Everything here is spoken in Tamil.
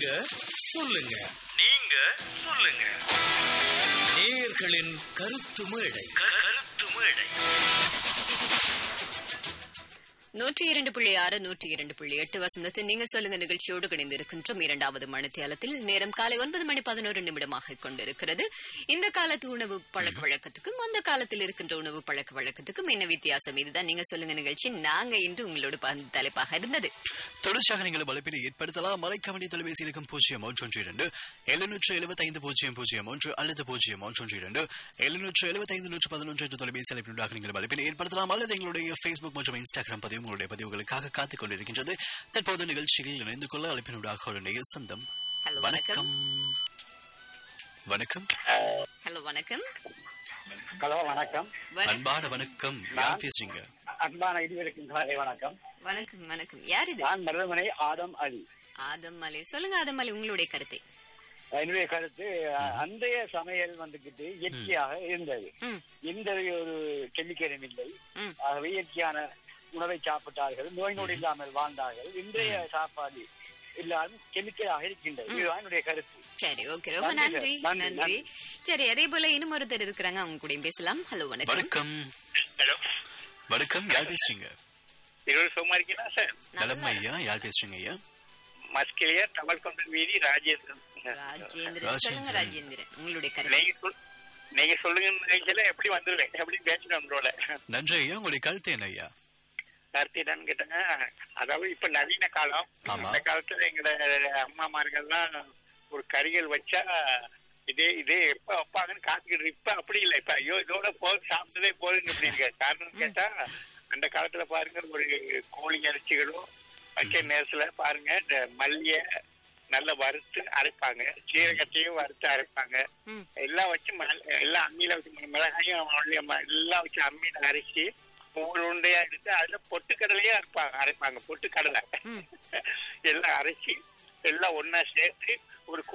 நீங்க சொல்லுங்க நீங்க சொல்லுங்க நேயர்களின் கருத்து மேடை கருத்து மேடை நூற்றி இரண்டு புள்ளி ஆறு நூற்றி இரண்டு புள்ளி எட்டு வசந்தத்தில் நீங்க சொல்லுங்க நிகழ்ச்சியோடு கிடைந்திருக்கின்றோம் இரண்டாவது மணித்தியாலத்தில் நேரம் காலை ஒன்பது மணி பதினோரு நிமிடமாக கொண்டிருக்கிறது இந்த காலத்து உணவு பழக்க வழக்கத்துக்கும் அந்த காலத்தில் இருக்கின்ற உணவு பழக்க வழக்கத்துக்கும் என்ன வித்தியாசம் இதுதான் நீங்க சொல்லுங்க நிகழ்ச்சி நாங்க இன்று உங்களோடு ப- தலைப்பாக இருந்தது தொடர்ச்சியாக நீங்கள் வலைப்பினை ஏற்படுத்தலாம் மலைக்கவனி தொலைபேசி இருக்கும் பூஜ்ஜியம் ஒன்று இரண்டு எழுநூற்று எழுபத்தைந்து பூஜ்ஜியம் பூஜ்ஜியம் ஒன்று அல்லது பூஜ்ஜியம் ஒன்று இரண்டு எழுநூற்று எழுபத்தைந்து நூற்று பதினொன்று என்ற தொலைபேசி அழைப்பினூடாக நீங்கள் வலைப்பினை ஏற்படுத்தலாம் அல்லது எங்களுடைய ஃபேஸ்புக் மற்றும் இன்ஸ்டாகிராம் பதிவு உங்களுடைய பதிவுகளுக்காக காத்துக் கொண்டிருக்கின்றது தற்போது நிகழ்ச்சியில் இணைந்து கொள்ள அழைப்பினூடாக ஒரு நேய சொந்தம் ஹலோ வணக்கம் வணக்கம் வணக்கம் ஹலோ வணக்கம் ஹலோ வணக்கம் வணக்கம் அன்பான வணக்கம் யார் பேசுறீங்க அன்பான இருவருக்கும் காலை வணக்கம் வணக்கம் வணக்கம் யார் இது நான் மருதமனை ஆதம் அலி ஆதம் அலி சொல்லுங்க ஆதம் அலி உங்களுடைய கருத்தை என்னுடைய கருத்து அந்தைய சமையல் வந்துகிட்டு இயற்கையாக இருந்தது ம் எந்த ஒரு கெமிக்கலும் இல்லை ம். ஆகவே இயற்கையான உணவை சாப்பிட்டார்கள் நோய் நொடி இல்லாமல் வாழ்ந்தார்கள் இன்றைய சாப்பாடு இல்லாமல் கெமிக்கலாக இருக்கின்றது இதுதான் என்னுடைய கருத்து சரி ஓகே ரொம்ப நன்றி நன்றி சார். நன்றி, நன்றி சரி அதே போல இன்னும் ஒருத்தர் இருக்கிறாங்க அவங்க கூட பேசலாம் ஹலோ வணக்கம் வணக்கம் ஹலோ வணக்கம் யார் பேசுறீங்க இருபது சும்மா இருக்கீங்களா சார் நலம் ஐயா யார் பேசுறீங்க ஐயா மஸ்கிலியா தமிழ் கொண்ட வீதி ராஜேந்திரன் ராஜேந்திரன் ராஜேந்திரன். சொல்லுங்க ராஜேந்திரன் உங்களுடைய கருத்து நீங்க சொல் நீங்க சொல்லுங்க நினைச்சல எப்படி வந்துருவேன் எப்படி பேசணும் நம்மளோட நன்றி ஐயா உங்களுடைய கருத்து என்ன ஐயா கருத்து என்னன்னு கேட்டாங்க அதாவது இப்ப நவீன காலம் ஆமா. அந்த காலத்துல எங்களோட அம்மாமார்கள்லாம் ஒரு கறிகள் வச்சா இதே இதே எப்ப வைப்பாங்கன்னு காத்துக்கிட்டு இப்ப அப்படி இல்லை இப்ப ஐயோ இதோட போதும் சாப்பிட்டதே போதுங்க அப்படி இருக்க காரணம் கேட்டா அந்த காலத்துல பாருங்க ஒரு கோழி இறைச்சிகளும் வைக்க நேரத்துல பாருங்க இந்த மல்லிய நல்லா வறுத்து அரைப்பாங்க சீரகத்தையும் வறுத்து அரைப்பாங்க ம். எல்லாம் வச்சு மல- எல்லாம் அம்மியில வச்சு மிளகாயும் அவங்களுடைய ம- எல்லாம் வச்சு அம்மியில அரைச்சி ஒவ்வொரு உருண்டையா எடுத்து அதுல பொட்டுக்கடலையே அரைப்பாங்க அரைப்பாங்க பொட்டுக்கடலை ம். எல்லாம் அரைச்சி எல்லாம் ஒண்ணா சேர்த்து ஒரு